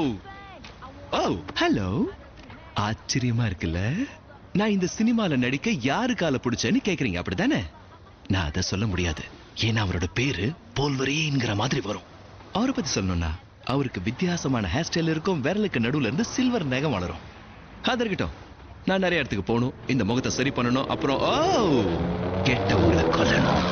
ஓ hello ஆச்சரியமா இருக்குல்ல நான் இந்த சினிமால நடிக்க யாரு கால பிடிச்சேன்னு கேக்குறீங்க அப்படிதானே நான் அதை சொல்ல முடியாது ஏன்னா அவரோட பேரு போல்வரேங்கிற மாதிரி வரும் அவரை பத்தி சொல்லணும்னா அவருக்கு வித்தியாசமான ஹேர் ஸ்டைல் இருக்கும் விரலுக்கு நடுவுல இருந்து சில்வர் நகம் வளரும் அது இருக்கட்டும் நான் நிறைய இடத்துக்கு போகணும் இந்த முகத்தை சரி பண்ணணும் அப்புறம் ஓ கெட்டவங்களை கொல்லணும்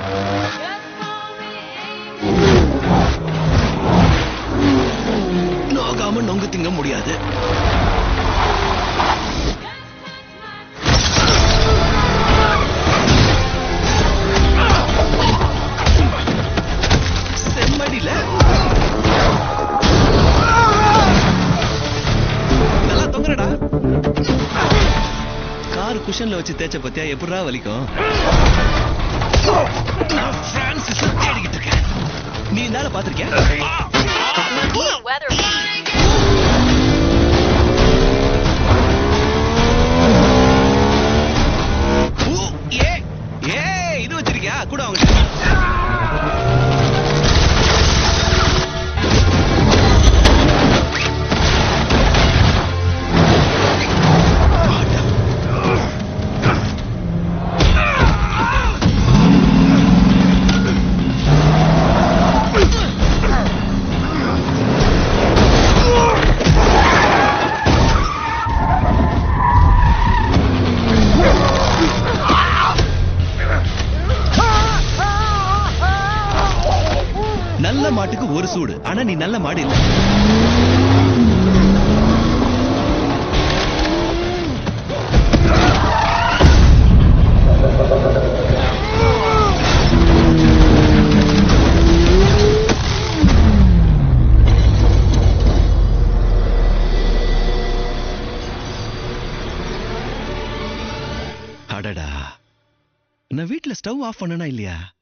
நோகாம நொங்கு திங்க முடியாது செம்மடியில நல்லா தொங்குறடா கார் குஷன்ல வச்சு தேய்ச்ச பத்தியா எப்படிடா வலிக்கும் நான் பிரான்சிஸ தேடிக்கிட்டு இருக்கேன் நீ என்னால பாத்திருக்கியா Weather. ஊ, ஏ ஏ இது வச்சிருக்கியா கூட அவங்க நல்ல மாட்டுக்கு ஒரு சூடு ஆனா நீ நல்ல மாடு இல்ல அடடா நான் வீட்ல ஸ்டவ் ஆஃப் பண்ணனா இல்லையா